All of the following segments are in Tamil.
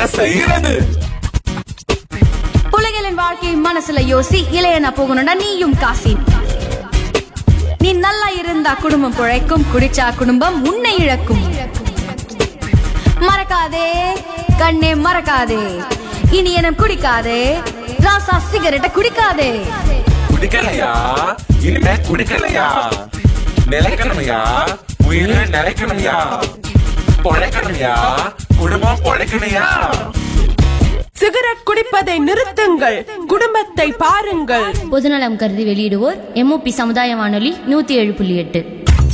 என்ன செய்யறது புலகளின் வாழ்க்கை மனசுல யோசி இளையனா போகணும்டா நீயும் காசி நீ நல்லா இருந்தா குடும்பம் பிழைக்கும் குடிச்சா குடும்பம் உன்னை இழக்கும் மறக்காதே கண்ணே மறக்காதே இனி எனம் குடிக்காதே ராசா சிகரெட்டை குடிக்காதே குடிக்கலையா இனிமே குடிக்கலையா நிலைக்கணுமையா உயிரை நிலைக்கணுமையா பொழைக்கணுமையா குடும்பம் பொழைக்கணுயா சிகரெட் குடிப்பதை நிறுத்துங்கள் குடும்பத்தை பாருங்கள் பொதுநலம் கருதி வெளியிடுவோர் எம்ஓபி சமுதாய வானொலி நூத்தி ஏழு புள்ளி எட்டு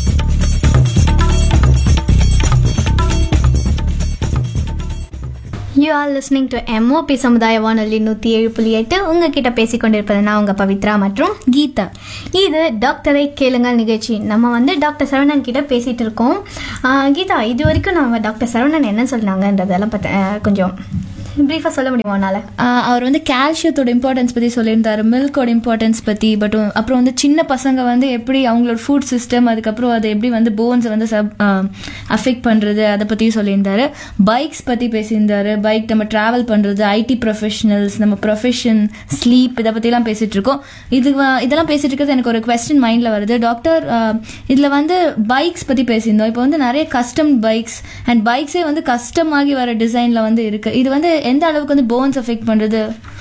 you are listening to MOP சமுதாய வானொலி நூற்றி ஏழு புள்ளி எட்டு உங்ககிட்ட பேசிக்கொண்டிருப்பது நான் உங்கள் பவித்ரா மற்றும் கீதா இது டாக்டரை கேளுங்கள் நிகழ்ச்சி நம்ம வந்து டாக்டர் சரவணன் கிட்ட பேசிகிட்டு இருக்கோம் ஆஹ் கீதா இது வரைக்கும் நம்ம டாக்டர் சரவணன் என்ன சொன்னாங்கன்றதெல்லாம் பார்த்து ஆஹ் கொஞ்சம் ப்ரீஃபாக சொல்ல முடியுமா உன்னால் ஆஹ் அவர் வந்து கால்சியத்தோட இம்பார்ட்டன்ஸ் பற்றி சொல்லியிருந்தாரு மில்கோட இம்பார்ட்டன்ஸ் பற்றி பட் அப்புறம் வந்து சின்ன பசங்க வந்து எப்படி அவங்களோட ஃபுட் சிஸ்டம் அதுக்கப்புறம் அதை எப்படி வந்து போன்ஸை வந்து சப் அஃபெக்ட் பண்ணுறது அதை பற்றியும் சொல்லியிருந்தாரு பைக்ஸ் பற்றி பேசியிருந்தாரு பைக் நம்ம ட்ராவல் பண்ணுறது ஐடி ப்ரொஃபஷனல்ஸ் நம்ம ப்ரொஃபஷன் ஸ்லீப் இதை பற்றிலாம் பேசிகிட்டு இருக்கோம் இது வ- இதெல்லாம் பேசிட்டு இருக்கிறது எனக்கு ஒரு கொஸ்டின் மைண்டில் வருது டாக்டர் இதில் வந்து பைக்ஸ் பற்றி பேசியிருந்தோம் இப்போ வந்து நிறைய கஸ்டம் பைக்ஸ் அண்ட் பைக்ஸே வந்து கஸ்டம் ஆகி வர டிசைனில் வந்து இருக்கு இது வந்து எந்த அளவுக்கு வந்து போன்ஸ் அஃபெக்ட் பண்ணுறது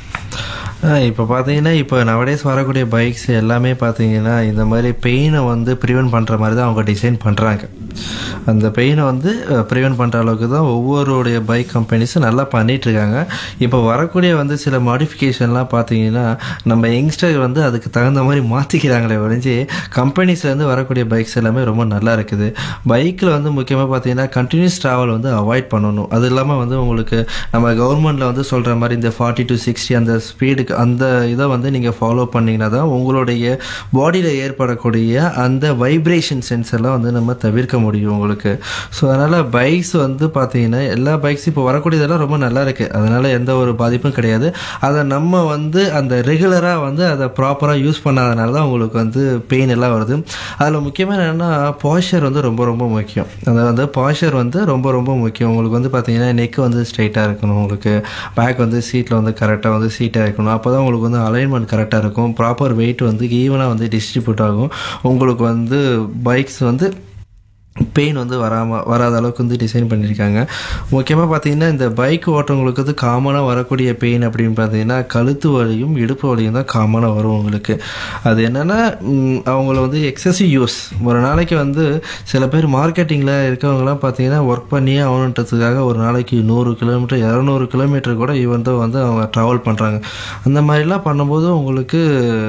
இப்போ பார்த்தீங்கன்னா இப்போ நவடேஸ் வரக்கூடிய பைக்ஸ் எல்லாமே பார்த்தீங்கன்னா இந்த மாதிரி பெயினை வந்து ப்ரிவென்ட் பண்ணுற மாதிரி தான் அவங்க டிசைன் பண்ணுறாங்க அந்த பெயினை வந்து ப்ரிவென்ட் பண்ணுற அளவுக்கு தான் ஒவ்வொருடைய பைக் கம்பெனிஸும் நல்லா பண்ணிட்டு இருக்காங்க இப்போ வரக்கூடிய வந்து சில மாடிஃபிகேஷன்லாம் பார்த்தீங்கன்னா நம்ம யங்ஸ்டர் வந்து அதுக்கு தகுந்த மாதிரி மாற்றிக்கிறாங்களே ஒழிஞ்சு கம்பெனிஸ்லேருந்து வரக்கூடிய பைக்ஸ் எல்லாமே ரொம்ப நல்லா இருக்குது பைக்கில் வந்து முக்கியமாக பார்த்தீங்கன்னா கண்டினியூஸ் ட்ராவல் வந்து அவாய்ட் பண்ணணும் அது இல்லாமல் வந்து உங்களுக்கு நம்ம கவர்மெண்ட்டில் வந்து சொல்கிற மாதிரி இந்த ஃபார்ட்டி டு சிக்ஸ்டி அந்த ஸ்பீடுக்கு அந்த இதை வந்து நீங்கள் ஃபாலோ பண்ணிங்கன்னா தான் உங்களுடைய பாடியில் ஏற்படக்கூடிய அந்த வைப்ரேஷன் சென்ஸ் எல்லாம் வந்து நம்ம தவிர்க்க முடியும் உங்களுக்கு ஸோ அதனால் பைக்ஸ் வந்து பார்த்தீங்கன்னா எல்லா பைக்ஸ் இப்போ வரக்கூடியதெல்லாம் ரொம்ப நல்லா இருக்குது அதனால் எந்த ஒரு பாதிப்பும் கிடையாது அதை நம்ம வந்து அந்த ரெகுலராக வந்து அதை ப்ராப்பராக யூஸ் பண்ணாதனால தான் உங்களுக்கு வந்து பெயின் எல்லாம் வருது அதில் முக்கியமாக என்னென்னா பாய்ச்சர் வந்து ரொம்ப ரொம்ப முக்கியம் அந்த வந்து பாய்ச்சர் வந்து ரொம்ப ரொம்ப முக்கியம் உங்களுக்கு வந்து பார்த்தீங்கன்னா நெக் வந்து ஸ்ட்ரைட்டாக இருக்கணும் உங்களுக்கு பேக் வந்து சீட்டில் வந்து கரெக்டாக வந்து சீட்டாக இருக்கணும் அப்போ தான் உங்களுக்கு வந்து அலைன்மெண்ட் கரெக்டாக இருக்கும் ப்ராப்பர் வெயிட் வந்து ஈவனாக வந்து டிஸ்ட்ரிபியூட் ஆகும் உங்களுக்கு வந்து பைக்ஸ் வந்து பெயின் வந்து வராமல் வராத அளவுக்கு வந்து டிசைன் பண்ணியிருக்காங்க முக்கியமாக பார்த்தீங்கன்னா இந்த பைக் ஓட்டுறவங்களுக்கு வந்து காமனாக வரக்கூடிய பெயின் அப்படின்னு பார்த்தீங்கன்னா கழுத்து வலியும் இடுப்பு வலியும் தான் காமனாக வரும் உங்களுக்கு அது என்னென்னா அவங்கள வந்து எக்ஸசிவ் யூஸ் ஒரு நாளைக்கு வந்து சில பேர் மார்க்கெட்டிங்கில் இருக்கவங்கலாம் பார்த்தீங்கன்னா ஒர்க் பண்ணியே ஆகணுன்றதுக்காக ஒரு நாளைக்கு நூறு கிலோமீட்டர் இரநூறு கிலோமீட்டர் கூட ஈவன் தான் வந்து அவங்க ட்ராவல் பண்ணுறாங்க அந்த மாதிரிலாம் பண்ணும்போது உங்களுக்கு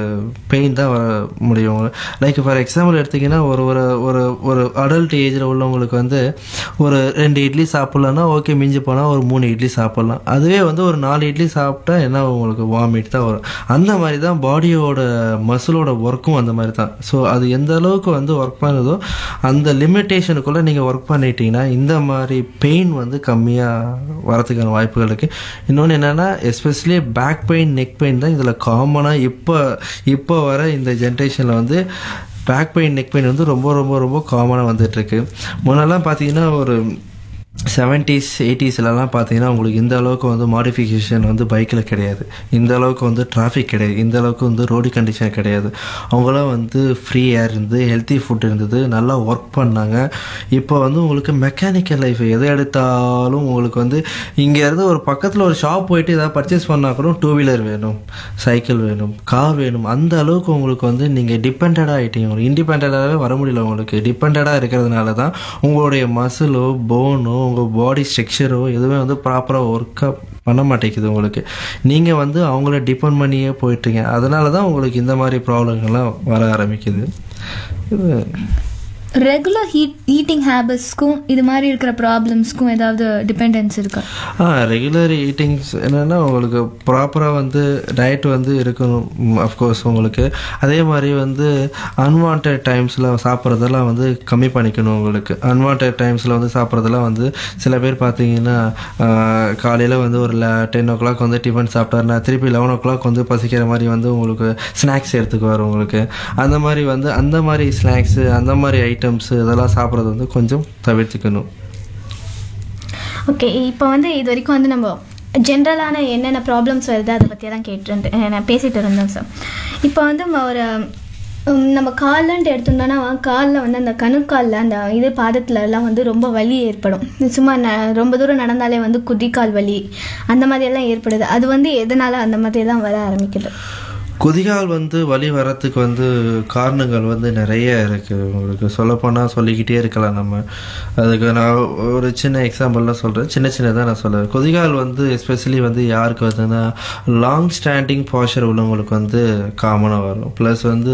பெயின் தான் வர முடியும் லைக் ஃபார் எக்ஸாம்பிள் எடுத்திங்கன்னா ஒரு ஒரு ஒரு ஒரு அடல்ட் ஏஜில் உள்ளவங்களுக்கு வந்து ஒரு ரெண்டு இட்லி சாப்பிட்லன்னா ஓகே மிஞ்சி போனால் ஒரு மூணு இட்லி சாப்பிட்லாம் அதுவே வந்து ஒரு நாலு இட்லி சாப்பிட்டா என்ன உங்களுக்கு வாமிட் தான் வரும் அந்த மாதிரி தான் பாடியோட மசிலோட ஒர்க்கும் அந்த மாதிரி தான் ஸோ அது எந்த அளவுக்கு வந்து ஒர்க் பண்ணுதோ அந்த லிமிட்டேஷனுக்குள்ளே நீங்கள் ஒர்க் பண்ணிட்டீங்கன்னா இந்த மாதிரி பெயின் வந்து கம்மியாக வரதுக்கான வாய்ப்புகள் இருக்குது இன்னொன்று என்னென்னா especially back pain neck pain தான் இதில் காமனாக இப்போ இப்போ வர இந்த ஜென்ரேஷனில் வந்து பேக் பெயின் நெக் பெயின் வந்து ரொம்ப ரொம்ப ரொம்ப காமனாக வந்துட்டுருக்கு முன்னெல்லாம் பார்த்தீங்கன்னா ஒரு செவன்ட்டீஸ் எயிட்டிஸ்லலாம் பார்த்தீங்கன்னா உங்களுக்கு இந்த அளவுக்கு வந்து மாடிஃபிகேஷன் வந்து பைக்கில் கிடையாது இந்த அளவுக்கு வந்து டிராஃபிக் கிடையாது இந்த அளவுக்கு வந்து ரோடு கண்டிஷன் கிடையாது அவங்களாம் வந்து ஃப்ரீ ஏர் இருந்து ஹெல்த்தி ஃபுட் இருந்தது நல்லா ஒர்க் பண்ணாங்க இப்போ வந்து உங்களுக்கு மெக்கானிக்கல் லைஃப் எதை எடுத்தாலும் உங்களுக்கு வந்து இங்கேருந்து ஒரு பக்கத்தில் ஒரு ஷாப் போயிட்டு ஏதாவது பர்ச்சேஸ் பண்ணால் கூட டூ வீலர் வேணும் சைக்கிள் வேணும் கார் வேணும் அந்த அளவுக்கு உங்களுக்கு வந்து நீங்கள் டிபெண்டடாக ஆகிட்டீங்க உங்களுக்கு இண்டிபெண்ட்டாகவே வர முடியல உங்களுக்கு டிபெண்டடாக இருக்கிறதுனால தான் உங்களுடைய மசிலோ போனோ உங்கள் பாடி ஸ்ட்ரக்சரோ எதுவுமே வந்து ப்ராப்பராக ஒர்க்காக பண்ண மாட்டேங்குது உங்களுக்கு நீங்கள் வந்து அவங்கள டிபெண்ட் பண்ணியே போயிட்டீங்க அதனால தான் உங்களுக்கு இந்த மாதிரி ப்ராப்ளங்கள்லாம் வர ஆரம்பிக்குது இது ரெகுலர் ஹீட் ஈட்டிங் ஹேபிட்ஸ்க்கும் இது மாதிரி இருக்கிற ப்ராப்ளம்ஸ்க்கும் ஏதாவது டிபெண்டன்ஸ் இருக்கா ஆ ரெகுலர் ஈட்டிங்ஸ் என்னென்னா உங்களுக்கு ப்ராப்பராக வந்து டயட் வந்து இருக்கணும் அஃப்கோர்ஸ் உங்களுக்கு அதே மாதிரி வந்து அன்வான்ட் டைம்ஸில் சாப்பிட்றதெல்லாம் வந்து கம்மி பண்ணிக்கணும் உங்களுக்கு அன்வான்ட் டைம்ஸில் வந்து சாப்பிட்றதெல்லாம் வந்து சில பேர் பார்த்தீங்கன்னா காலையில் வந்து ஒரு டென் ஓ கிளாக் வந்து டிஃபன் சாப்பிட்டாருன்னா திருப்பி லெவன் ஓ கிளாக் வந்து பசிக்கிற மாதிரி வந்து உங்களுக்கு ஸ்நாக்ஸ் எடுத்துக்குவார் உங்களுக்கு அந்த மாதிரி வந்து அந்த மாதிரி ஸ்நாக்ஸு அந்த மாதிரி ஐட்டம்ஸு இதெல்லாம் சாப்பிட்றது வந்து கொஞ்சம் தவிர்த்துக்கணும் ஓகே இப்போ வந்து இது வரைக்கும் வந்து நம்ம ஜென்ரலான என்னென்ன ப்ராப்ளம்ஸ் வருது அதை பற்றியெல்லாம் கேட்டு நான் பேசிகிட்டு இருந்தோம் சார் இப்போ வந்து ம- ஒரு உம், நம்ம கால்லன்ட்டு எடுத்துட்டோம்னா காலில் வந்து அந்த கணுக்காலில் அந்த இது பாதத்துல எல்லாம் வந்து ரொம்ப வலி ஏற்படும் சும்மா ந ரொம்ப தூரம் நடந்தாலே வந்து குதிக்கால் வலி அந்த மாதிரியெல்லாம் ஏற்படுது அது வந்து எதனால் அந்த மாதிரியெல்லாம் வர ஆரம்பிக்குது குதிகால் வந்து வலி வரத்துக்கு வந்து காரணங்கள் வந்து நிறைய இருக்குது உங்களுக்கு சொல்லப்போனால் சொல்லிக்கிட்டே இருக்கலாம் நம்ம அதுக்கு நான் ஒரு சின்ன எக்ஸாம்பிள்லாம் சொல்கிறேன் சின்ன சின்னதாக நான் சொல்கிறேன் குதிகால் வந்து எஸ்பெஷலி வந்து யாருக்கு வருதுன்னா லாங் ஸ்டாண்டிங் பாஷர் உள்ளவங்களுக்கு வந்து காமனாக வரும் ப்ளஸ் வந்து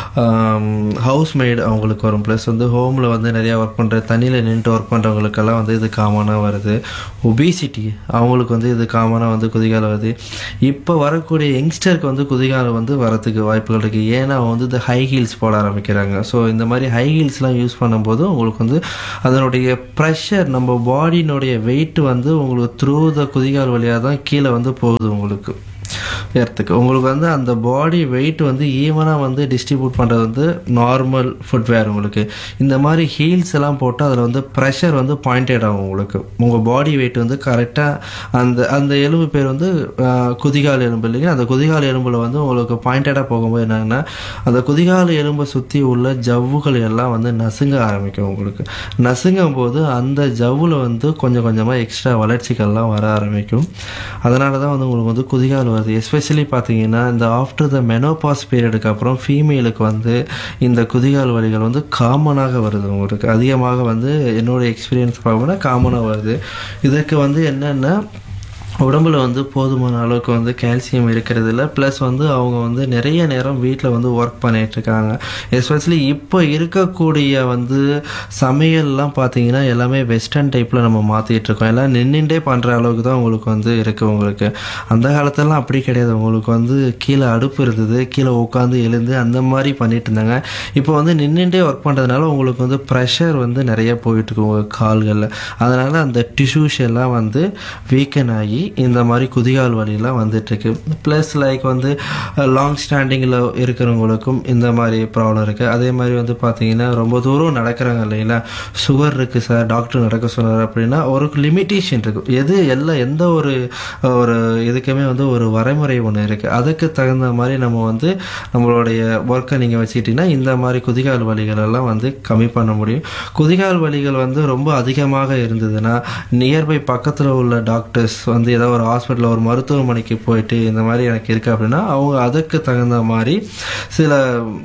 ஹவுஸ் மெய்டு அவங்களுக்கு வரும் ப்ளஸ் வந்து ஹோமில் வந்து நிறையா ஒர்க் பண்ணுற தண்ணியில் நின்றுட்டு ஒர்க் பண்ணுறவங்களுக்கெல்லாம் வந்து இது காமனாக வருது ஒபிசிட்டி அவங்களுக்கு வந்து இது காமனாக வந்து குதிகால் வருது இப்போ வரக்கூடிய யங்ஸ்டருக்கு வந்து குதிகால் வந்து வரத்துக்கு வாய்ப்புகள் இருக்குது ஏன்னா அவங்க வந்து இந்த ஹை ஹீல்ஸ் போட ஆரம்பிக்கிறாங்க ஸோ இந்த மாதிரி ஹை ஹீல்ஸ்லாம் யூஸ் பண்ணும்போது உங்களுக்கு வந்து அதனுடைய ப்ரெஷர் நம்ம பாடியினுடைய வெயிட் வந்து உங்களுக்கு த்ரூ த குதிகால் வழியாக தான் கீழே வந்து போகுது உங்களுக்கு ஏறத்துக்கு உங்களுக்கு வந்து அந்த பாடி வெயிட் வந்து ஈவனாக வந்து டிஸ்ட்ரிபியூட் பண்ணுறது வந்து நார்மல் ஃபுட்வேர் உங்களுக்கு இந்த மாதிரி ஹீல்ஸ் எல்லாம் போட்டு அதில் வந்து ப்ரெஷர் வந்து பாயிண்டட் ஆகும் உங்களுக்கு உங்கள் பாடி வெயிட் வந்து கரெக்டாக அந்த அந்த எலும்பு பேர் வந்து ஆஹ், குதிகால் எலும்பு இல்லைங்க அந்த குதிகால் எலும்பில் வந்து உங்களுக்கு பாயிண்டடாக போகும்போது என்னன்னா அந்த குதிகால் எலும்பை சுற்றி உள்ள ஜவ்வுகள் எல்லாம் வந்து நசுங்க ஆரம்பிக்கும் உங்களுக்கு நசுங்கும் போது அந்த ஜவ்வில் வந்து கொஞ்சம் கொஞ்சமாக எக்ஸ்ட்ரா வளர்ச்சிகள்லாம் வர ஆரம்பிக்கும் அதனால தான் வந்து உங்களுக்கு வந்து குதிகால் வருது எஸ்பெஷலி பார்த்தீங்கன்னா இந்த ஆஃப்டர் த மெனோபாஸ் பீரியடுக்கு அப்புறம் ஃபீமேலுக்கு வந்து இந்த குதிகால் வலிகள் வந்து காமனாக வருது உங்களுக்கு அதிகமாக வந்து என்னோட எக்ஸ்பீரியன்ஸ் பார்க்கணும்னா காமனாக வருது இதற்கு வந்து என்னென்னா உடம்புல வந்து போதுமான அளவுக்கு வந்து கால்சியம் இருக்கிறது இல்லை ப்ளஸ் வந்து அவங்க வந்து நிறைய நேரம் வீட்டில் வந்து ஒர்க் பண்ணிட்டு இருக்காங்க எஸ்பெஷலி இப்போ இருக்கக்கூடிய வந்து சமையல்லாம் பார்த்தீங்கன்னா எல்லாமே வெஸ்டர்ன் டைப்பில் நம்ம மாற்றிட்டு இருக்கோம் எல்லாம் நின்றுட்டே பண்ணுற அளவுக்கு தான் உங்களுக்கு வந்து இருக்குது உங்களுக்கு அந்த காலத்தெல்லாம் அப்படி கிடையாது உங்களுக்கு வந்து கீழே அடுப்பு இருந்தது கீழே உட்காந்து எழுந்து அந்த மாதிரி பண்ணிட்டு இருந்தாங்க இப்போ வந்து நின்றுட்டே ஒர்க் பண்ணுறதுனால உங்களுக்கு வந்து ப்ரெஷர் வந்து நிறைய போயிட்டு இருக்கு உங்கள் கால்களில் அதனால் அந்த டிஷ்யூஸ் எல்லாம் வந்து வீக்கன் ஆகி இந்த மாதிரி குதிகால் வலியெல்லாம் வந்துட்டுருக்கு ப்ளஸ் லைக் வந்து லாங் ஸ்டாண்டிங்கில் இருக்கிறவங்களுக்கும் இந்த மாதிரி ப்ராப்ளம் இருக்குது அதே மாதிரி வந்து பார்த்தீங்கன்னா ரொம்ப தூரம் நடக்கிறாங்க இல்லைங்களா சுகர் இருக்குது சார் டாக்டர் நடக்க சொன்னார் அப்படின்னா ஒரு லிமிட்டேஷன் இருக்குது எது எல்லாம் எந்த ஒரு ஒரு இதுக்குமே வந்து ஒரு வரைமுறை ஒன்று இருக்குது அதுக்கு தகுந்த மாதிரி நம்ம வந்து நம்மளுடைய ஒர்க்கை நீங்கள் வச்சுக்கிட்டிங்கன்னா இந்த மாதிரி குதிகால் வலிகள் எல்லாம் வந்து கம்மி பண்ண முடியும் குதிகால் வலிகள் வந்து ரொம்ப அதிகமாக இருந்ததுன்னா நியர்பை பக்கத்தில் உள்ள டாக்டர்ஸ் வந்து ஏதோ ஒரு ஹாஸ்பிட்டலில் ஒரு மருத்துவமனைக்கு போயிட்டு இந்த மாதிரி எனக்கு இருக்குது அப்படின்னா அவங்க அதுக்கு தகுந்த மாதிரி சில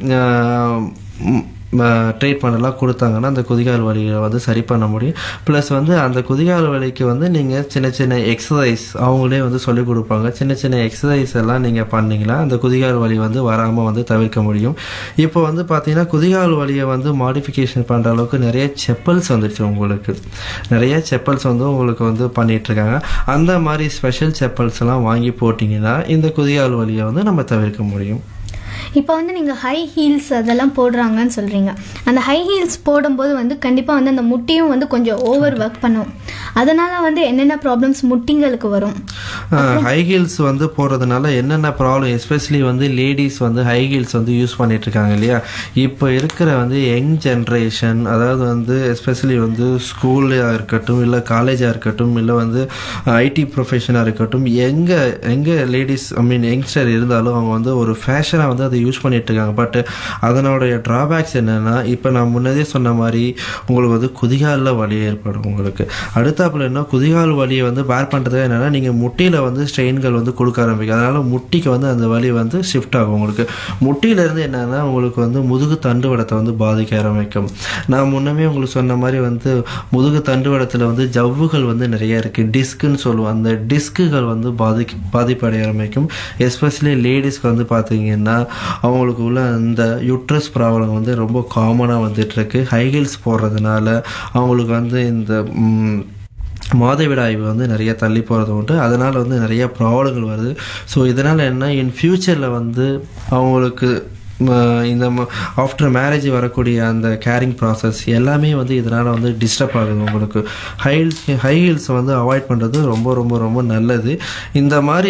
ட்ரீட்மெண்ட் எல்லாம் கொடுத்தாங்கன்னா அந்த குதிகால் வலியை வந்து சரி பண்ண முடியும் ப்ளஸ் வந்து அந்த குதிகால் வலிக்கு வந்து நீங்கள் சின்ன சின்ன எக்ஸசைஸ் அவங்களே வந்து சொல்லிக் கொடுப்பாங்க சின்ன சின்ன எக்ஸசைஸ் எல்லாம் நீங்கள் பண்ணீங்கன்னா அந்த குதிகால் வலி வந்து வராமல் வந்து தவிர்க்க முடியும் இப்போ வந்து பார்த்தீங்கன்னா குதிகால் வலியை வந்து மாடிஃபிகேஷன் பண்ணுற அளவுக்கு நிறைய செப்பல்ஸ் வந்துடுச்சு உங்களுக்கு நிறைய செப்பல்ஸ் வந்து உங்களுக்கு வந்து பண்ணிட்டு இருக்காங்க அந்த மாதிரி ஸ்பெஷல் செப்பல்ஸ் எல்லாம் வாங்கி போட்டிங்கன்னா இந்த குதிகால் வலியை வந்து நம்ம தவிர்க்க முடியும் இப்போ வந்து நீங்கள் ஹை ஹீல்ஸ் அதெல்லாம் போடுறாங்கன்னு சொல்கிறீங்க அந்த ஹை ஹீல்ஸ் போடும்போது வந்து கண்டிப்பாக வந்து அந்த முட்டியும் வந்து கொஞ்சம் ஓவர் ஒர்க் பண்ணும் அதனால் வந்து என்னென்ன ப்ராப்ளம்ஸ் முட்டிங்களுக்கு வரும் ஹை ஹீல்ஸ் வந்து போடுறதுனால என்னென்ன ப்ராப்ளம் எஸ்பெஷலி வந்து லேடிஸ் வந்து ஹை ஹீல்ஸ் வந்து யூஸ் பண்ணிட்டு இருக்காங்க இல்லையா இப்போ இருக்கிற வந்து யங் ஜென்ரேஷன் அதாவது வந்து எஸ்பெஷலி வந்து ஸ்கூலாக இருக்கட்டும் இல்லை காலேஜாக இருக்கட்டும் இல்லை வந்து ஐடி ப்ரொஃபஷனாக இருக்கட்டும் எங்கே எங்கே லேடிஸ் ஐ மீன் யங்ஸ்டர் இருந்தாலும் அவங்க வந்து ஒரு ஃபேஷனாக வந்து அதை யூஸ் பண்ணிட்டு இருக்காங்க பட் அதனுடைய ட்ராபேக்ஸ் என்னென்னா இப்போ நான் முன்னதே சொன்ன மாதிரி உங்களுக்கு வந்து குதிகாலில் வலி ஏற்படும் உங்களுக்கு அடுத்தாப்புல என்ன குதிகால் வலியை வந்து பேர் பண்ணுறது என்னென்னா நீங்கள் முட்டியில் வந்து ஸ்ட்ரெயின்கள் வந்து கொடுக்க ஆரம்பிக்கும் அதனால் முட்டிக்கு வந்து அந்த வலி வந்து ஷிஃப்ட் ஆகும் உங்களுக்கு முட்டியிலேருந்து என்னென்னா உங்களுக்கு வந்து முதுகு தண்டுவடத்தை வந்து பாதிக்க ஆரம்பிக்கும் நான் முன்னமே உங்களுக்கு சொன்ன மாதிரி வந்து முதுகு தண்டுவடத்தில் வந்து ஜவ்வுகள் வந்து நிறைய இருக்குது டிஸ்க்குன்னு சொல்லுவோம் அந்த டிஸ்க்குகள் வந்து பாதிக்க பாதிப்படைய ஆரம்பிக்கும் எஸ்பெஷலி லேடிஸ்க்கு வந்து பார்த்தீங்கன்னா அவங்களுக்கு உள்ள அந்த யுட்ரஸ் ப்ராப்ளம் வந்து ரொம்ப காமனாக வந்துட்டுருக்கு ஹை ஹீல்ஸ் போடுறதுனால அவங்களுக்கு வந்து இந்த ம், மாதவிடாய் வந்து நிறைய தள்ளி போகிறது உண்டு அதனால் வந்து நிறைய ப்ராப்ளங்கள் வருது ஸோ இதனால் என்ன இன் ஃப்யூச்சரில் வந்து அவங்களுக்கு ம, இந்த ஆஃப்டர் மேரேஜ் வரக்கூடிய அந்த கேரிங் ப்ராசஸ் எல்லாமே வந்து இதனால் வந்து டிஸ்டர்ப் ஆகுது உங்களுக்கு ஹை ஹை ஹீல்ஸ் வந்து அவாய்ட் பண்ணுறது ரொம்ப ரொம்ப ரொம்ப நல்லது இந்த மாதிரி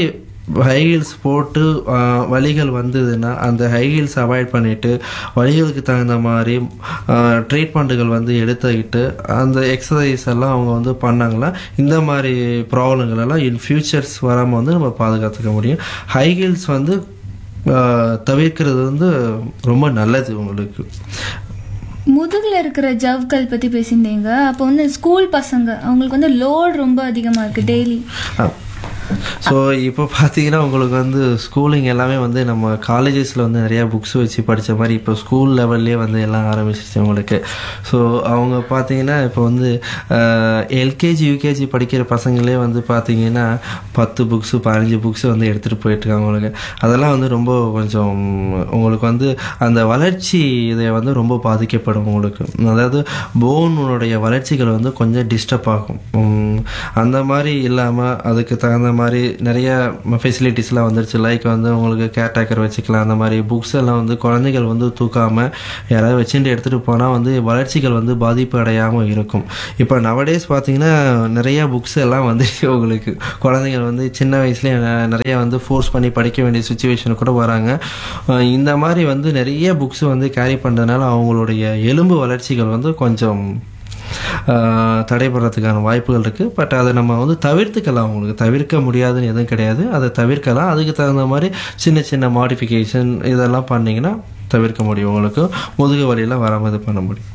ஹை ஹீல்ஸ் போட்டு ஆஹ், வலிகள் வந்ததுன்னா அந்த ஹை ஹீல்ஸ் அவாய்ட் பண்ணிட்டு வலிகளுக்கு தகுந்த மாதிரி ட்ரீட்மெண்ட்டுகள் வந்து எடுத்துக்கிட்டு அந்த எக்ஸசைஸ் எல்லாம் அவங்க வந்து பண்ணாங்கன்னா இந்த மாதிரி ப்ராப்ளங்கள் எல்லாம் இன் ஃபியூச்சர்ஸ் வராமல் வந்து நம்ம பாதுகாத்துக்க முடியும் ஹை ஹீல்ஸ் வந்து ஆஹ், தவிர்க்கிறது வந்து ரொம்ப நல்லது உங்களுக்கு முதுகுல இருக்கிற ஜவ்கள் பத்தி பேசியிருந்தீங்க அப்போ வந்து ஸ்கூல் பசங்க அவங்களுக்கு வந்து லோட் ரொம்ப அதிகமா இருக்கு டெய்லி ஸோ இப்போ பார்த்தீங்கன்னா உங்களுக்கு வந்து ஸ்கூலிங் எல்லாமே வந்து நம்ம காலேஜஸில் வந்து நிறையா புக்ஸ் வச்சு படித்த மாதிரி இப்போ ஸ்கூல் லெவல்லே வந்து எல்லாம் ஆரம்பிச்சிருச்சு உங்களுக்கு ஸோ அவங்க பார்த்தீங்கன்னா இப்போ வந்து எல்கேஜி யூகேஜி படிக்கிற பசங்களே வந்து பார்த்தீங்கன்னா பத்து புக்ஸு பதினஞ்சு புக்ஸ் வந்து எடுத்துகிட்டு போயிட்டுருக்காங்க உங்களுக்கு அதெல்லாம் வந்து ரொம்ப கொஞ்சம் உங்களுக்கு வந்து அந்த வளர்ச்சி இதை வந்து ரொம்ப பாதிக்கப்படும் உங்களுக்கு அதாவது போனுடைய வளர்ச்சிகள் வந்து கொஞ்சம் டிஸ்டர்ப் ஆகும் உம், அந்த மாதிரி இல்லாமல் அதுக்கு தகுந்த மாதிரி நிறைய ஃபெசிலிட்டிஸ்லாம் வந்துருச்சு லைக் வந்து உங்களுக்கு கேர்டேக்கர் வச்சுக்கலாம் அந்த மாதிரி புக்ஸ் எல்லாம் வந்து குழந்தைகள் வந்து தூக்காமல் யாராவது வச்சுட்டு எடுத்துகிட்டு போனால் வந்து வளர்ச்சிகள் வந்து பாதிப்பு அடையாமல் இருக்கும் இப்போ நவடேஸ் பார்த்தீங்கன்னா நிறைய புக்ஸ் எல்லாம் வந்துருச்சு உங்களுக்கு குழந்தைகள் வந்து சின்ன வயசுலேயே ந- நிறைய வந்து ஃபோர்ஸ் பண்ணி படிக்க வேண்டிய சுச்சுவேஷன் கூட வராங்க அஹ் இந்த மாதிரி வந்து நிறைய புக்ஸ் வந்து கேரி பண்ணுறதுனால அவங்களுடைய எலும்பு வளர்ச்சிகள் வந்து கொஞ்சம் ஆஹ் தடைபடுறதுக்கான வாய்ப்புகள் இருக்குது பட் அதை நம்ம வந்து தவிர்த்துக்கலாம் உங்களுக்கு தவிர்க்க முடியாதுன்னு எதுவும் கிடையாது அதை தவிர்க்கலாம் அதுக்கு தகுந்த மாதிரி சின்ன சின்ன மாடிஃபிகேஷன் இதெல்லாம் பண்ணிங்கன்னா தவிர்க்க முடியும் உங்களுக்கு முதுகு வலியெல்லாம் வராமல் இது பண்ண முடியும்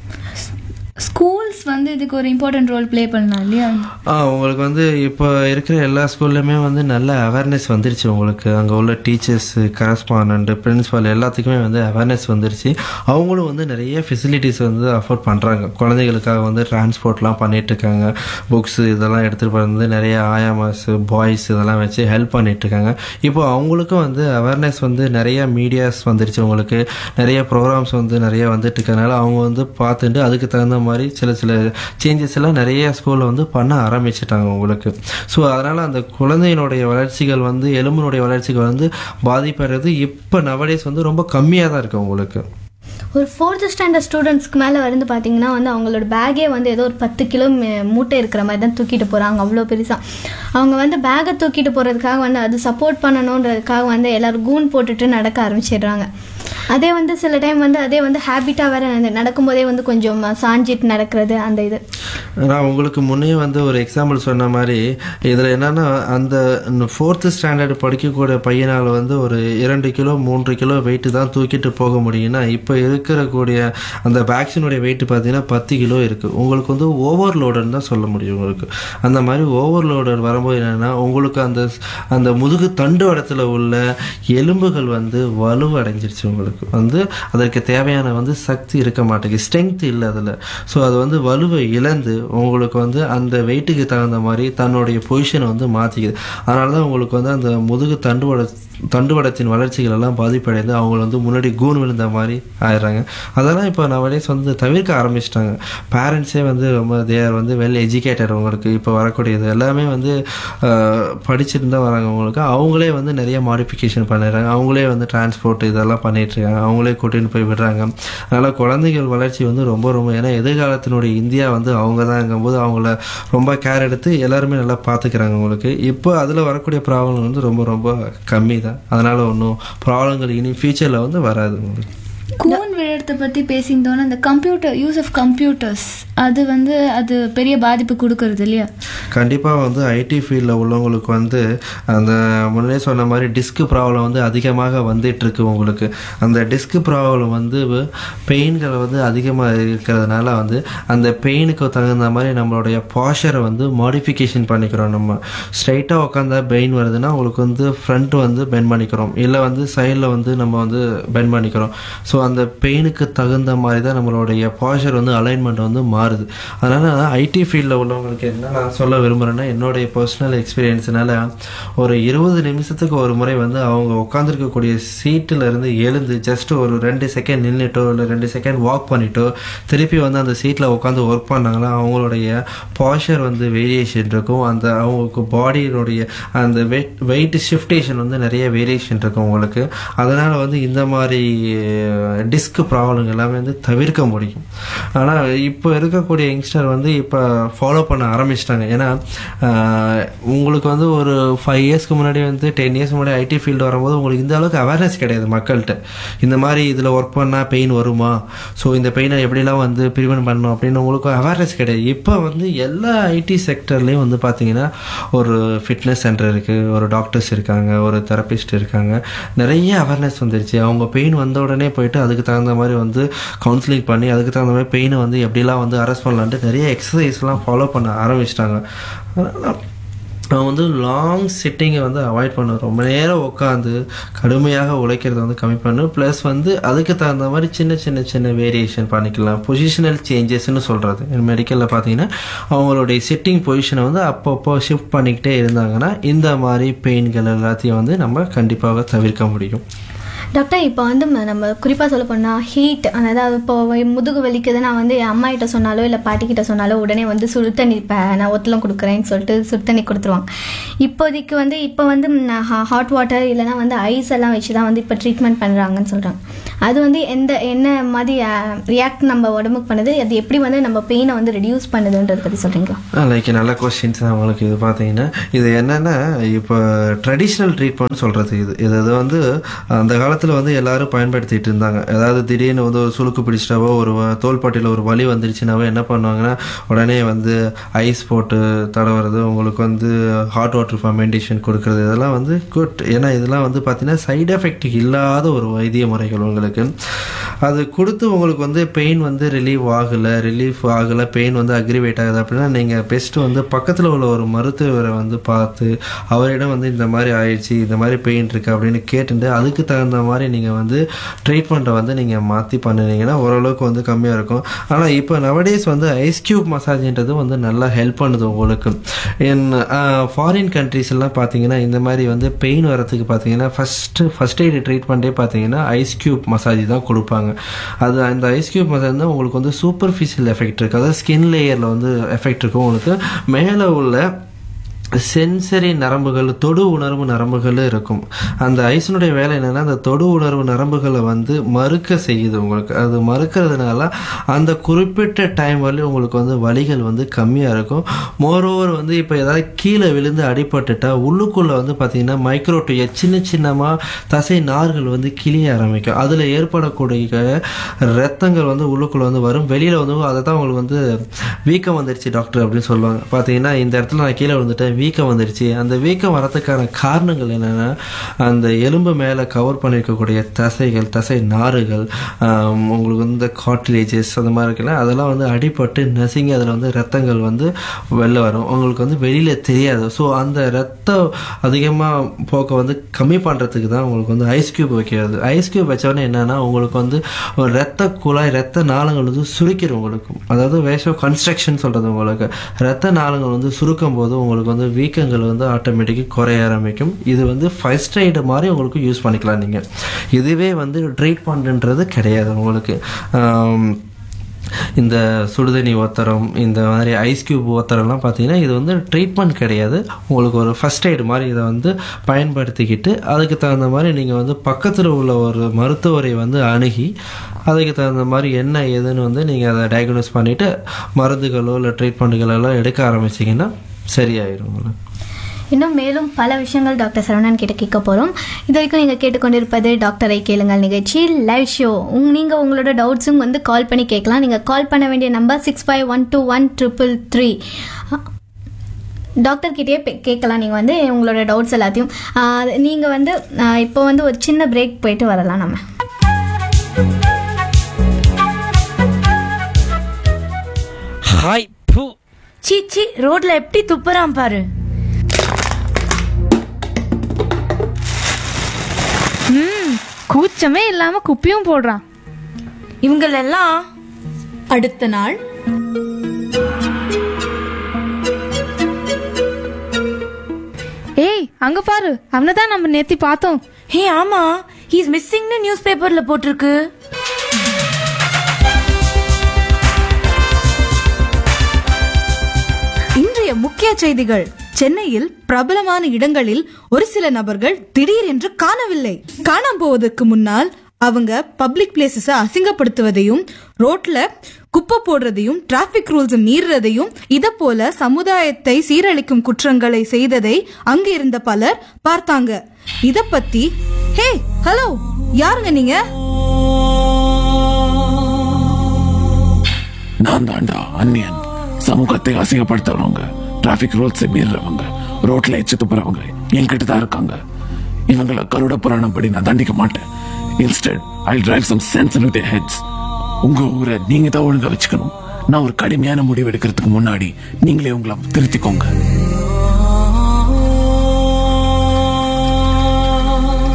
ஸ்கூல்ஸ் வந்து இதுக்கு ஒரு இம்பார்ட்டன்ட் ரோல் ப்ளே பண்ணலாம் இல்லையா ஆ உங்களுக்கு வந்து இப்போ இருக்கிற எல்லா ஸ்கூல்லையுமே வந்து நல்ல அவேர்னஸ் வந்துருச்சு உங்களுக்கு அங்கே உள்ள டீச்சர்ஸ் கரஸ்பாண்ட் பிரின்ஸிபால் எல்லாத்துக்குமே வந்து அவேர்னஸ் வந்துருச்சு அவங்களும் வந்து நிறைய ஃபெசிலிட்டிஸ் வந்து அஃபோர்ட் பண்ணுறாங்க குழந்தைகளுக்காக வந்து டிரான்ஸ்போர்ட்லாம் பண்ணிட்டு இருக்காங்க புக்ஸ் இதெல்லாம் எடுத்துகிட்டு வந்து நிறைய ஆயாமாஸ் பாய்ஸ் இதெல்லாம் வச்சு ஹெல்ப் பண்ணிட்டு இருக்காங்க இப்போ அவங்களுக்கும் வந்து அவேர்னஸ் வந்து நிறைய மீடியாஸ் வந்துருச்சு உங்களுக்கு நிறைய ப்ரோக்ராம்ஸ் வந்து நிறைய வந்துட்டு இருக்கனால அவங்க வந்து பார்த்துட்டு அதுக்கு தகுந்த மாதிரி சில சில சேஞ்சஸ் எல்லாம் நிறைய ஸ்கூலில் வந்து பண்ண ஆரம்பிச்சிட்டாங்க உங்களுக்கு ஸோ அதனால் அந்த குழந்தையினுடைய வளர்ச்சிகள் வந்து எலும்பினுடைய வளர்ச்சிகள் வந்து பாதிப்படுறது இப்போ நவடேஸ் வந்து ரொம்ப கம்மியாக தான் இருக்குது உங்களுக்கு ஒரு ஃபோர்த்து ஸ்டாண்டர்ட் ஸ்டூடெண்ட்ஸ்க்கு மேலே வந்து பார்த்தீங்கன்னா வந்து அவங்களோட பேக்கே வந்து ஏதோ ஒரு பத்து கிலோ மே- மூட்டை இருக்கிற மாதிரி தான் தூக்கிட்டு போகிறாங்க அவ்வளோ பெருசாக அவங்க வந்து பேக்கை தூக்கிட்டு போகிறதுக்காக வந்து அது சப்போர்ட் பண்ணணுன்றதுக்காக வந்து எல்லோரும் கூன் போட்டுட்டு நடக்க ஆரம்பிச்சிடுறாங்க அதே வந்து சில டைம் வந்து அதே வந்து ஹேபிட்டாக வேற நட- நடக்கும்போதே வந்து கொஞ்சம் சாஞ்சிட்டு நடக்கிறது அந்த இது நான் உங்களுக்கு முன்னே வந்து ஒரு எக்ஸாம்பிள் சொன்ன மாதிரி இதில் என்னன்னா அந்த ஃபோர்த்து ஸ்டாண்டர்ட் படிக்கக்கூடிய பையனால் வந்து ஒரு இரண்டு கிலோ மூன்று கிலோ வெயிட்டு தான் தூக்கிட்டு போக முடியும்னா இப்போ இருக்கிறக்கூடிய அந்த வேக்சினுடைய வெயிட் பார்த்தீங்கன்னா பத்து கிலோ இருக்குது உங்களுக்கு வந்து ஓவர்லோடுன்னு தான் சொல்ல முடியும் உங்களுக்கு அந்த மாதிரி ஓவர்லோடர் வரும்போது என்னென்னா உங்களுக்கு அந்த அந்த முதுகு தண்டு இடத்துல உள்ள எலும்புகள் வந்து வலுவடைஞ்சிருச்சு உங்களுக்கு வந்து அதற்கு தேவையான வந்து சக்தி இருக்க மாட்டேங்குது ஸ்ட்ரென்த் இல்லை அதில் ஸோ அது வந்து வலுவை இழந்து உங்களுக்கு வந்து அந்த வெயிட்டுக்கு தகுந்த மாதிரி தன்னுடைய பொசிஷனை வந்து மாற்றிக்குது அதனால தான் உங்களுக்கு வந்து அந்த முதுகு தண்டுவட தண்டுவடத்தின் வளர்ச்சிகள் எல்லாம் பாதிப்படைந்து அவங்க வந்து முன்னாடி கூன் விழுந்த மாதிரி ஆயிடுறாங்க அதெல்லாம் இப்போ நவடேஸ் வந்து தவிர்க்க ஆரம்பிச்சிட்டாங்க பேரண்ட்ஸே வந்து ரொம்ப தேர் வந்து வெல் எஜுகேட்டட் உங்களுக்கு இப்போ வரக்கூடியது எல்லாமே வந்து ஆஹ், படிச்சுட்டு தான் வராங்க அவங்களுக்கு அவங்களே வந்து நிறைய மாடிஃபிகேஷன் பண்ணிடுறாங்க அவங்களே வந்து டிரான்ஸ்போர்ட் இதெல்லாம் பண்ணிட்டு இருக்காங்க அவங்களே கூட்டின்னு போய் விடுறாங்க அதனால் குழந்தைகள் வளர்ச்சி வந்து ரொம்ப ரொம்ப ஏன்னா எதிர்காலத்தினுடைய இந்தியா வந்து அவங்க தாங்கும்போது அவங்கள ரொம்ப கேர் எடுத்து எல்லாருமே நல்லா பார்த்துக்கிறாங்க உங்களுக்கு இப்போ அதில் வரக்கூடிய ப்ராப்ளம் வந்து ரொம்ப ரொம்ப கம்மி தான் அதனால் ஒன்றும் ப்ராப்ளங்கள் இனி ஃபியூச்சரில் வந்து வராது உங்களுக்கு கூன் விழுறத பத்தி பேசியிருந்தோன்னா அந்த கம்ப்யூட்டர் யூஸ் ஆஃப் கம்ப்யூட்டர்ஸ் அது வந்து அது பெரிய பாதிப்பு கொடுக்கறது இல்லையா கண்டிப்பாக வந்து ஐடி ஃபீல்டில் உள்ளவங்களுக்கு வந்து அந்த முன்னே சொன்ன மாதிரி டிஸ்க் ப்ராப்ளம் வந்து அதிகமாக வந்துட்டு இருக்கு உங்களுக்கு அந்த டிஸ்க் ப்ராப்ளம் வந்து பெயின்கள் வந்து அதிகமாக இருக்கிறதுனால வந்து அந்த பெயினுக்கு தகுந்த மாதிரி நம்மளுடைய பாஷரை வந்து மாடிஃபிகேஷன் பண்ணிக்கிறோம் நம்ம ஸ்ட்ரைட்டாக உட்காந்தா பெயின் வருதுன்னா உங்களுக்கு வந்து ஃப்ரண்ட் வந்து பெண்ட் பண்ணிக்கிறோம் இல்லை வந்து சைடில் வந்து நம்ம வந்து பெண்ட் பண்ணிக்கிறோம் ஸோ அந்த பெயினுக்கு தகுந்த மாதிரி தான் நம்மளுடைய பாஷர் வந்து அலைன்மெண்ட் வந்து மாறுது அதனால் ஐடி ஃபீல்டில் உள்ளவங்களுக்கு என்ன நான் சொல்ல விரும்புகிறேன்னா என்னுடைய பர்சனல் எக்ஸ்பீரியன்ஸ்னால ஒரு இருபது நிமிஷத்துக்கு ஒரு முறை வந்து அவங்க உட்காந்துருக்கக்கூடிய சீட்டில் இருந்து எழுந்து ஜஸ்ட் ஒரு ரெண்டு செகண்ட் நின்றுட்டோ இல்லை ரெண்டு செகண்ட் வாக் பண்ணிட்டோ திருப்பி வந்து அந்த சீட்டில் உட்காந்து ஒர்க் பண்ணாங்கன்னா அவங்களுடைய பாஷர் வந்து வேரியேஷன் இருக்கும் அந்த அவங்களுக்கு பாடியினுடைய அந்த வெயிட் வெயிட் ஷிஃப்டேஷன் வந்து நிறைய வேரியேஷன் இருக்கும் உங்களுக்கு அதனால் வந்து இந்த மாதிரி டிஸ்க் டிஸ்க் ப்ராப்ளம் எல்லாமே வந்து தவிர்க்க முடியும் ஆனால் இப்போ இருக்கக்கூடிய யங்ஸ்டர் வந்து இப்போ ஃபாலோ பண்ண ஆரம்பிச்சிட்டாங்க ஏன்னா ஆஹ், உங்களுக்கு வந்து ஒரு ஃபைவ் இயர்ஸ்க்கு முன்னாடி வந்து டென் இயர்ஸ் முன்னாடி ஐடி ஃபீல்டு வரும்போது உங்களுக்கு இந்த அளவுக்கு அவேர்னஸ் கிடையாது மக்கள்கிட்ட இந்த மாதிரி இதில் ஒர்க் பண்ணால் பெயின் வருமா ஸோ இந்த பெயினை எப்படிலாம் வந்து ப்ரிவென்ட் பண்ணணும் அப்படின்னு உங்களுக்கு அவேர்னஸ் கிடையாது இப்போ வந்து எல்லா ஐடி செக்டர்லேயும் வந்து பார்த்தீங்கன்னா ஒரு ஃபிட்னஸ் சென்டர் இருக்குது ஒரு டாக்டர்ஸ் இருக்காங்க ஒரு தெரபிஸ்ட் இருக்காங்க நிறைய அவேர்னஸ் வந்துருச்சு அவங்க பெயின் வந்த உடனே போயிட்டு அதுக்கு தகுந்த மாதிரி வந்து கவுன்சிலிங் பண்ணி அதுக்கு தகுந்த மாதிரி பெயினை வந்து எப்படிலாம் வந்து அரெஸ்ட் பண்ணலான்ட்டு நிறைய எக்ஸசைஸ்லாம் ஃபாலோ பண்ண ஆரம்பிச்சிட்டாங்க அவன் வந்து லாங் சிட்டிங்கை வந்து அவாய்ட் பண்ண ரொம்ப நேரம் உட்காந்து கடுமையாக உழைக்கிறத வந்து கம்மி பண்ணு ப்ளஸ் வந்து அதுக்கு தகுந்த மாதிரி சின்ன சின்ன சின்ன வேரியேஷன் பண்ணிக்கலாம் பொசிஷனல் சேஞ்சஸ்னு சொல்கிறது மெடிக்கலில் பார்த்தீங்கன்னா அவங்களுடைய சிட்டிங் பொசிஷனை வந்து அப்பப்போ ஷிஃப்ட் பண்ணிக்கிட்டே இருந்தாங்கன்னா இந்த மாதிரி பெயின்கள் எல்லாத்தையும் வந்து நம்ம கண்டிப்பாக தவிர்க்க முடியும் டாக்டர் இப்போ வந்து ம- நம்ம குறிப்பாக சொல்ல போனால் ஹீட் அதாவது இப்போ வ- முதுகு வலிக்குது நான் வந்து என் அம்மா கிட்ட சொன்னாலோ இல்லை பாட்டி கிட்ட சொன்னாலோ உடனே வந்து சுடு தண்ணி இப்போ நான் ஒத்தலம் கொடுக்குறேன்னு சொல்லிட்டு சுடு தண்ணி கொடுத்துருவாங்க இப்போதைக்கு வந்து இப்போ வந்து ஹாட் வாட்டர் இல்லைனா வந்து ஐஸ் எல்லாம் வச்சு தான் வந்து இப்போ ட்ரீட்மெண்ட் பண்ணுறாங்கன்னு சொல்கிறாங்க அது வந்து எந்த என்ன மாதிரி ரியாக்ட் நம்ம உடம்புக்கு பண்ணுது அது எப்படி வந்து நம்ம பெயினை வந்து ரெடியூஸ் பண்ணுதுன்றதை பற்றி சொல்கிறீங்களா லைக் நல்ல கொஸ்டின்ஸ் அவங்களுக்கு இது பார்த்தீங்கன்னா இது என்னன்னா இப்போ ட்ரெடிஷ்னல் ட்ரீட்மெண்ட் சொல்கிறது இது இது இது வந்து அந்த காலத்தில் வந்து எல்லாரும் பயன்படுத்திட்டு இருந்தாங்க அதாவது திடீர்னு வந்து ஒரு சுளுக்கு பிடிச்சிட்டாவோ ஒரு வ- தோள்பட்டையில் ஒரு வலி வந்துருச்சுனாவோ என்ன பண்ணுவாங்கன்னா உடனே வந்து ஐஸ் போட்டு தடவுறது உங்களுக்கு வந்து ஹாட் வாட்டர் ஃபர்மெண்டேஷன் கொடுக்கறது இதெல்லாம் வந்து குட் ஏன்னா இதெல்லாம் வந்து பார்த்தீங்கன்னா சைடு எஃபெக்ட் இல்லாத ஒரு வைத்திய முறைகள் உங்களுக்கு அது கொடுத்து உங்களுக்கு வந்து பெயின் வந்து ரிலீவ் ஆகலை ரிலீஃப் ஆகலை பெயின் வந்து அக்ரிவேட் ஆகுது அப்படின்னா நீங்கள் பெஸ்ட் வந்து பக்கத்தில் உள்ள ஒரு மருத்துவரை வந்து பார்த்து அவரிடம் வந்து இந்த மாதிரி ஆயிடுச்சு இந்த மாதிரி பெயின் இருக்கு அப்படின்னு கேட்டுட்டு அதுக்கு தகுந்த மாதிரி நீங்கள் வந்து ட்ரீட்மெண்ட்டை வந்து நீங்கள் மாற்றி பண்ணினீங்கன்னா ஓரளவுக்கு வந்து கம்மியாக இருக்கும் ஆனால் இப்போ நவடேஸ் வந்து ஐஸ் கியூப் மசாஜ்ன்றது வந்து நல்லா ஹெல்ப் பண்ணுது உங்களுக்கு இன் ஃபாரின் கண்ட்ரீஸ் எல்லாம் பார்த்தீங்கன்னா இந்த மாதிரி வந்து பெயின் வரத்துக்கு பார்த்தீங்கன்னா ஃபஸ்ட்டு ஃபஸ்ட் எய்டு ட்ரீட்மெண்ட்டே பார்த்தீங்கன்னா ஐஸ் கியூப் மசாஜ் தான் கொடுப்பாங்க அது அந்த ஐஸ் கியூப் மசாஜ் தான் உங்களுக்கு வந்து சூப்பர்ஃபிஷியல் எஃபெக்ட் இருக்குது அதாவது ஸ்கின் லேயரில் வந்து எஃபெக்ட் இருக்கும் உங்களுக்கு மேலே உள்ள சென்சரி நரம்புகள் தொடு உணர்வு நரம்புகள் இருக்கும் அந்த ஐஸினுடைய வேலை என்னன்னா அந்த தொடு உணர்வு நரம்புகளை வந்து மறுக்க செய்யுது உங்களுக்கு அது மறுக்கிறதுனால அந்த குறிப்பிட்ட டைம் வரலையும் உங்களுக்கு வந்து வலிகள் வந்து கம்மியாக இருக்கும் மோரோவர் வந்து இப்போ ஏதாவது கீழே விழுந்து அடிபட்டுட்டா உள்ளுக்குள்ளே வந்து பார்த்தீங்கன்னா மைக்ரோட்டிய சின்ன சின்னமாக தசை நார்கள் வந்து கிளிய ஆரம்பிக்கும் அதில் ஏற்படக்கூடிய ரத்தங்கள் வந்து உள்ளுக்குள்ளே வந்து வரும் வெளியில் வந்து அதை தான் உங்களுக்கு வந்து வீக்கம் வந்துருச்சு டாக்டர் அப்படின்னு சொல்லுவாங்க பார்த்தீங்கன்னா இந்த இடத்துல நான் கீழே விழுந்துட்டேன் வீக்கம் வந்துருச்சு அந்த வீக்கம் வரதுக்கான காரணங்கள் என்னென்னா அந்த எலும்பு மேலே கவர் பண்ணியிருக்கக்கூடிய தசைகள் தசை நாறுகள் ஆம், உங்களுக்கு வந்து கார்டிலேஜஸ் அந்த மாதிரி இருக்குல்ல அதெல்லாம் வந்து அடிபட்டு நசுங்கி அதில் வந்து ரத்தங்கள் வந்து வெளில வரும் உங்களுக்கு வந்து வெளியில் தெரியாது ஸோ அந்த ரத்தம் அதிகமாக போக்க வந்து கம்மி பண்ணுறதுக்கு தான் உங்களுக்கு வந்து ஐஸ் கியூப் வைக்கிறது ஐஸ் கியூப் வச்சோடனே என்னன்னா உங்களுக்கு வந்து ஒரு ரத்த குழாய் ரத்த நாளங்கள் வந்து சுருக்கிடும் உங்களுக்கு அதாவது வேஷோ கன்ஸ்ட்ரக்ஷன் சொல்கிறது உங்களுக்கு ரத்த நாளங்கள் வந்து சுருக்கும் போது உங்களுக்கு வந்து வீக்கங்கள் வந்து ஆட்டோமேட்டிக்காக குறைய ஆரம்பிக்கும் இது வந்து ஃபர்ஸ்ட் எய்டு மாதிரி உங்களுக்கு யூஸ் பண்ணிக்கலாம் நீங்கள் இதுவே வந்து ட்ரீட்மெண்ட்ன்றது கிடையாது உங்களுக்கு ஆம், இந்த சுடுதண்ணி ஒத்தரம் இந்த மாதிரி ஐஸ் கியூப் ஒத்தரம்லாம் பார்த்தீங்கன்னா இது வந்து ட்ரீட்மெண்ட் கிடையாது உங்களுக்கு ஒரு ஃபர்ஸ்ட் எய்டு மாதிரி இதை வந்து பயன்படுத்திக்கிட்டு அதுக்கு தகுந்த மாதிரி நீங்கள் வந்து பக்கத்தில் உள்ள ஒரு மருத்துவரை வந்து அணுகி அதுக்கு தகுந்த மாதிரி என்ன ஏதுன்னு வந்து நீங்கள் அதை டயக்னோஸ் பண்ணிவிட்டு மருந்துகளோ இல்லை ட்ரீட்மெண்ட்டுகளோ எல்லாம் எடுக்க ஆரம்பிச்சிங்கன்னா சரியாயிரும் உங்களுக்கு இன்னும் மேலும் பல விஷயங்கள் டாக்டர் சரவணன் கிட்ட கேட்க போகிறோம் இது வரைக்கும் நீங்கள் கேட்டுக்கொண்டிருப்பது டாக்டரை கேளுங்கள் நிகழ்ச்சி லைவ் ஷோ உங் நீங்கள் உங்களோட டவுட்ஸும் வந்து கால் பண்ணி கேட்கலாம் நீங்கள் கால் பண்ண வேண்டிய number six five one two one triple three doctor கிட்டே கேட்கலாம் நீங்கள் வந்து உங்களோட டவுட்ஸ் எல்லாத்தையும் நீங்கள் வந்து ஆஹ் இப்போ வந்து ஒரு சின்ன பிரேக் போயிட்டு வரலாம் நம்ம ஹாய் பூ சீ சீ ரோட்ல எப்படி துப்புறான் பாரு ம் கூச்சமே இல்லாம குப்பியும் போடுறான் இவங்களெல்லாம் அடுத்த நாள் ஏய் அங்க பாரு அவனை தான் நம்ம நேத்தி பார்த்தோம் ஹே ஆமா ஹீஸ் மிஸ்ஸிங்னு நியூஸ் பேப்பர்ல போட்டிருக்கு இன்றைய முக்கிய செய்திகள் சென்னையில் பிரபலமான இடங்களில் ஒரு சில நபர்கள் திடீரென்று காணவில்லை காணாம போவதற்கு முன்னால் அவங்க பப்ளிக் பிளேசஸ அசிங்கப்படுத்துவதையும் ரோட்ல குப்பை போடுறதையும் டிராபிக் ரூல்ஸ் மீறுறதையும் இத போல சமுதாயத்தை சீரழிக்கும் குற்றங்களை செய்ததை அங்க இருந்த பலர் பார்த்தாங்க இத பத்தி ஹே ஹலோ யாருங்க நீங்க நான் தாண்டா அந்நியன் சமூகத்தை அசிங்கப்படுத்துறவங்க டிராபிக் ரூல்ஸை மீறுறவங்க ரோட்ல எச்சு துப்புறவங்க என்கிட்ட தான் இருக்காங்க இவங்களை கருட புராணம் படி நான் தண்டிக்க மாட்டேன் instead I drive some sense in their heads உங்க ஊரை நீங்க தான் ஒழுங்கா வச்சுக்கணும் நான் ஒரு கடுமையான முடிவு எடுக்கிறதுக்கு முன்னாடி நீங்களே உங்களை திருத்திக்கோங்க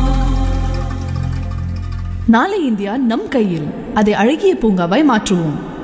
நாளை இந்தியா நம் கையில் அதை அழகிய பூங்காவாய் மாற்றுவோம்